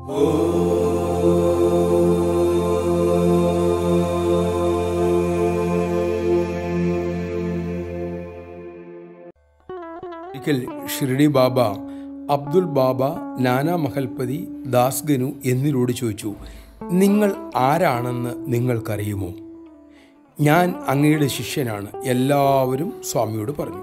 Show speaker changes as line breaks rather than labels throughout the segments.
ഒരിക്കൽ ഷിർഡി ബാബ അബ്ദുൽ ബാബ നാനാ മഹൽപതി ദാസ്ഗനു എന്നിവരോട് ചോദിച്ചു നിങ്ങൾ ആരാണെന്ന് നിങ്ങൾക്കറിയുമോ ഞാൻ അങ്ങയുടെ ശിഷ്യനാണ് എല്ലാവരും സ്വാമിയോട് പറഞ്ഞു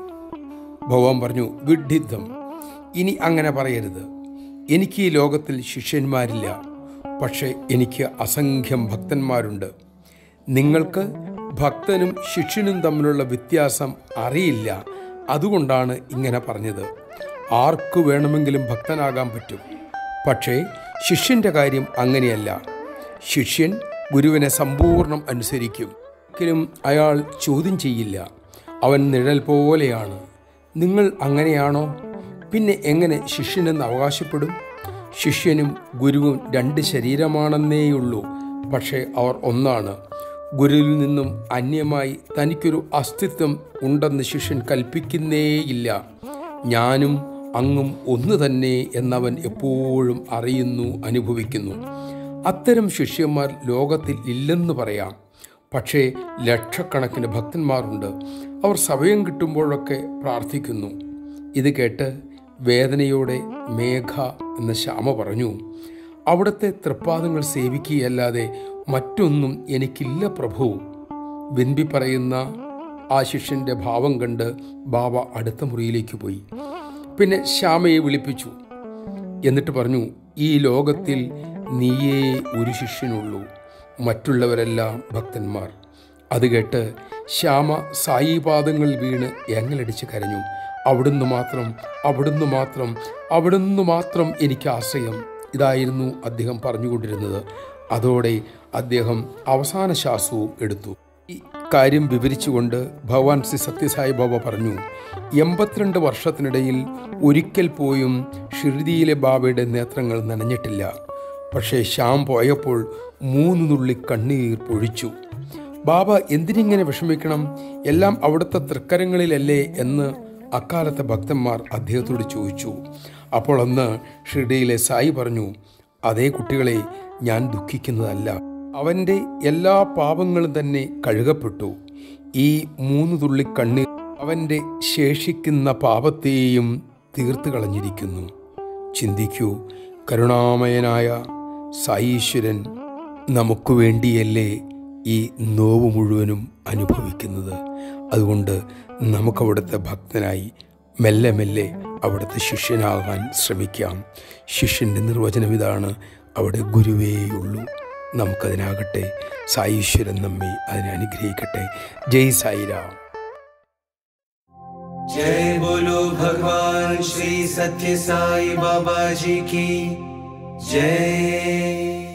ഭഗവാൻ പറഞ്ഞു വിഡ്ഢിത്തം ഇനി അങ്ങനെ പറയരുത് എനിക്ക് ഈ ലോകത്തിൽ ശിഷ്യന്മാരില്ല പക്ഷേ എനിക്ക് അസംഖ്യം ഭക്തന്മാരുണ്ട് നിങ്ങൾക്ക് ഭക്തനും ശിഷ്യനും തമ്മിലുള്ള വ്യത്യാസം അറിയില്ല അതുകൊണ്ടാണ് ഇങ്ങനെ പറഞ്ഞത് ആർക്കു വേണമെങ്കിലും ഭക്തനാകാൻ പറ്റും പക്ഷേ ശിഷ്യൻ്റെ കാര്യം അങ്ങനെയല്ല ശിഷ്യൻ ഗുരുവിനെ സമ്പൂർണ്ണം അനുസരിക്കും ഒരിക്കലും അയാൾ ചോദ്യം ചെയ്യില്ല അവൻ നിഴൽ പോലെയാണ് നിങ്ങൾ അങ്ങനെയാണോ പിന്നെ എങ്ങനെ ശിഷ്യനെന്ന് അവകാശപ്പെടും ശിഷ്യനും ഗുരുവും രണ്ട് ശരീരമാണെന്നേയുള്ളൂ പക്ഷേ അവർ ഒന്നാണ് ഗുരുവിൽ നിന്നും അന്യമായി തനിക്കൊരു അസ്തിത്വം ഉണ്ടെന്ന് ശിഷ്യൻ കൽപ്പിക്കുന്നേയില്ല ഞാനും അങ്ങും ഒന്ന് തന്നെ എന്നവൻ എപ്പോഴും അറിയുന്നു അനുഭവിക്കുന്നു അത്തരം ശിഷ്യന്മാർ ലോകത്തിൽ ഇല്ലെന്ന് പറയാം പക്ഷേ ലക്ഷക്കണക്കിന് ഭക്തന്മാരുണ്ട് അവർ സമയം കിട്ടുമ്പോഴൊക്കെ പ്രാർത്ഥിക്കുന്നു ഇത് കേട്ട് വേദനയോടെ മേഘ എന്ന ശ്യാമ പറഞ്ഞു അവിടുത്തെ തൃപ്പാദങ്ങൾ സേവിക്കുകയല്ലാതെ മറ്റൊന്നും എനിക്കില്ല പ്രഭു ബിൻബി പറയുന്ന ആ ശിഷ്യന്റെ ഭാവം കണ്ട് ബാബ അടുത്ത മുറിയിലേക്ക് പോയി പിന്നെ ശ്യാമയെ വിളിപ്പിച്ചു എന്നിട്ട് പറഞ്ഞു ഈ ലോകത്തിൽ നീയേ ഒരു ശിഷ്യനുള്ളൂ മറ്റുള്ളവരെല്ലാം ഭക്തന്മാർ അത് കേട്ട് ശ്യാമ സായിപാദങ്ങൾ വീണ് എങ്ങലടിച്ച് കരഞ്ഞു അവിടുന്ന് മാത്രം അവിടുന്ന് മാത്രം അവിടുന്ന് മാത്രം എനിക്ക് ആശ്രയം ഇതായിരുന്നു അദ്ദേഹം പറഞ്ഞുകൊണ്ടിരുന്നത് അതോടെ അദ്ദേഹം അവസാന ശ്വാസവും എടുത്തു ഈ കാര്യം വിവരിച്ചുകൊണ്ട് ഭഗവാൻ ശ്രീ സത്യസായി ബാബ പറഞ്ഞു എൺപത്തിരണ്ട് വർഷത്തിനിടയിൽ ഒരിക്കൽ പോയും ഷിർദിയിലെ ബാബയുടെ നേത്രങ്ങൾ നനഞ്ഞിട്ടില്ല പക്ഷേ ശ്യാം പോയപ്പോൾ മൂന്ന് നുള്ളി കണ്ണീർ പൊഴിച്ചു ബാബ എന്തിനിങ്ങനെ വിഷമിക്കണം എല്ലാം അവിടുത്തെ തൃക്കരങ്ങളിലല്ലേ എന്ന് അക്കാലത്തെ ഭക്തന്മാർ അദ്ദേഹത്തോട് ചോദിച്ചു അപ്പോൾ അന്ന് ഷിർഡിയിലെ സായി പറഞ്ഞു അതേ കുട്ടികളെ ഞാൻ ദുഃഖിക്കുന്നതല്ല അവൻ്റെ എല്ലാ പാപങ്ങളും തന്നെ കഴുകപ്പെട്ടു ഈ മൂന്ന് തുള്ളി കണ്ണീർ അവൻ്റെ ശേഷിക്കുന്ന പാപത്തെയും തീർത്തു കളഞ്ഞിരിക്കുന്നു ചിന്തിക്കൂ കരുണാമയനായ സായീശ്വരൻ നമുക്ക് വേണ്ടിയല്ലേ ഈ നോവ് മുഴുവനും അനുഭവിക്കുന്നത് അതുകൊണ്ട് നമുക്കവിടുത്തെ ഭക്തനായി മെല്ലെ മെല്ലെ അവിടുത്തെ ശിഷ്യനാകാൻ ശ്രമിക്കാം ശിഷ്യൻ്റെ നിർവചനം ഇതാണ് അവിടെ ഗുരുവേയുള്ളൂ നമുക്കതിനാകട്ടെ സായീശ്വരൻ നമ്മെ അതിനെ അനുഗ്രഹിക്കട്ടെ ജയ് സായിരാം
जय बोलो भगवान श्री सत्य साई बाबा जी की जय